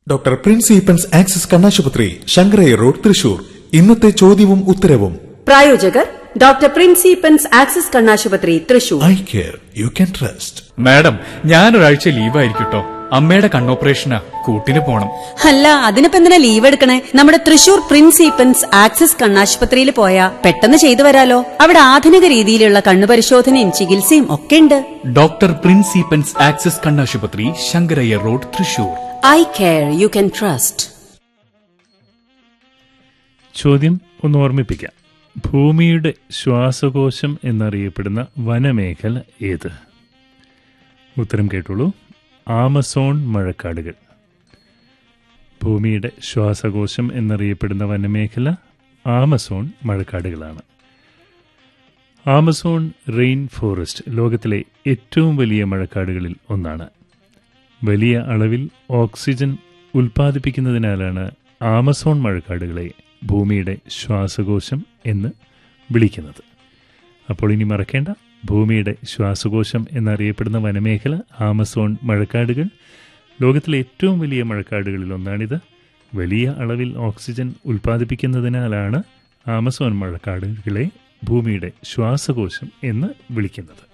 doctor Prince ഈപ്പൻസ് axis കണ്ണാശുപത്രി Sankarayya road Thrissur ഇന്നത്തെ ചോദ്യവും ഉത്തരവും പ്രായോജകർ ഡോക്ടർ പ്രിൻസിപ്പൻസ് ആക്സിസ് കണ്ണാശുപത്രി Thrissur eye care you can trust madam ഞാനൊരാഴ്ച ലീവായിരിക്കട്ടോ അമ്മയുടെ കണ്ണോപ്പറേഷനാ കൂട്ടിന് പോണം അല്ല അതിനിപ്പോ എന്തിനാ ലീവ് എടുക്കണേ നമ്മുടെ തൃശൂർ പ്രിൻസിപ്പൻസ് ആക്സിസ് കണ്ണാശുപത്രിയിൽ പോയാ പെട്ടെന്ന് ചെയ്തു വരാലോ അവിടെ ആധുനിക രീതിയിലുള്ള കണ്ണു പരിശോധനയും ചികിത്സയും ഒക്കെ ഉണ്ട് ഡോക്ടർ പ്രിൻസിപ്പൻസ് ആക്സസ് കണ്ണാശുപത്രി Sankarayya road Thrissur eye care you can trust ചോദ്യം ഒന്ന് ഓർമ്മിപ്പിക്കാം ഭൂമിയുടെ ശ്വാസകോശം എന്നറിയപ്പെടുന്ന വനമേഖല ഏത് ഉത്തരം കേട്ടോളൂ ആമസോൺ മഴക്കാടുകൾ ഭൂമിയുടെ ശ്വാസകോശം എന്നറിയപ്പെടുന്ന വനമേഖല ആമസോൺ മഴക്കാടുകളാണ് ആമസോൺ റെയിൻ ഫോറസ്റ്റ് ലോകത്തിലെ ഏറ്റവും വലിയ മഴക്കാടുകളിൽ ഒന്നാണ് വലിയ അളവിൽ ഓക്സിജൻ ഉൽപ്പാദിപ്പിക്കുന്നതിനാലാണ് ആമസോൺ മഴക്കാടുകളെ ഭൂമിയുടെ ശ്വാസകോശം എന്ന് വിളിക്കുന്നത് അപ്പോൾ ഇനി മറക്കേണ്ട ഭൂമിയുടെ ശ്വാസകോശം എന്നറിയപ്പെടുന്ന വനമേഖല ആമസോൺ മഴക്കാടുകൾ ലോകത്തിലെ ഏറ്റവും വലിയ മഴക്കാടുകളിൽ ഒന്നാണിത് വലിയ അളവിൽ ഓക്സിജൻ ഉൽപ്പാദിപ്പിക്കുന്നതിനാലാണ് ആമസോൺ മഴക്കാടുകളെ ഭൂമിയുടെ ശ്വാസകോശം എന്ന് വിളിക്കുന്നത്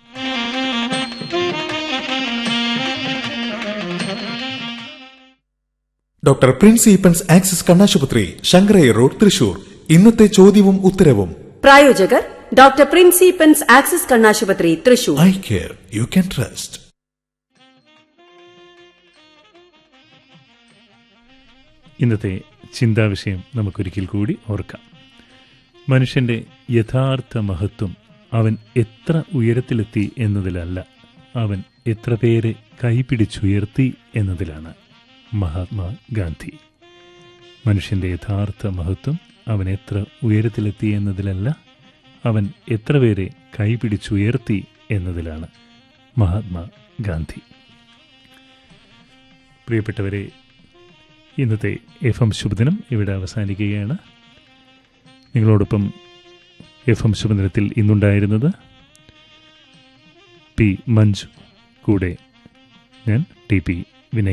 ഡോക്ടർ പ്രിൻസ് ഈപ്പൻസ് ആക്സിസ് കണ്ണാശുപത്രി ശങ്കരയ്യ റോഡ് തൃശൂർ ഇന്നത്തെ ചോദ്യവും ഉത്തരവും പ്രായോജകർ ഡോക്ടർ പ്രിൻസിപ്പൻസ് ആക്സിസ് കണ്ണാശുപത്രി Thrissur eye care you can trust ഇന്നത്തെ ചിന്താവിഷയം നമുക്കൊരിക്കൽ കൂടി ഓർക്കാം മനുഷ്യന്റെ യഥാർത്ഥ മഹത്വം അവൻ എത്ര ഉയരത്തിലെത്തി എന്നതിലല്ല അവൻ എത്ര പേരെ കൈപിടിച്ചുയർത്തി എന്നതിലാണ് മഹാത്മാ ഗാന്ധി മനുഷ്യന്റെ യഥാർത്ഥ മഹത്വം അവൻ എത്ര ഉയരത്തിലെത്തി എന്നതിലല്ല അവൻ എത്ര പേരെ കൈപിടിച്ചുയർത്തി എന്നതിലാണ് മഹാത്മാ ഗാന്ധി പ്രിയപ്പെട്ടവരെ ഇന്നത്തെ എഫ് എം ശുഭദിനം ഇവിടെ അവസാനിക്കുകയാണ് നിങ്ങളോടൊപ്പം എഫ് എം ശുഭദിനത്തിൽ ഇന്നുണ്ടായിരുന്നത് പി മഞ്ജു കൂടെ ഞാൻ ടി പി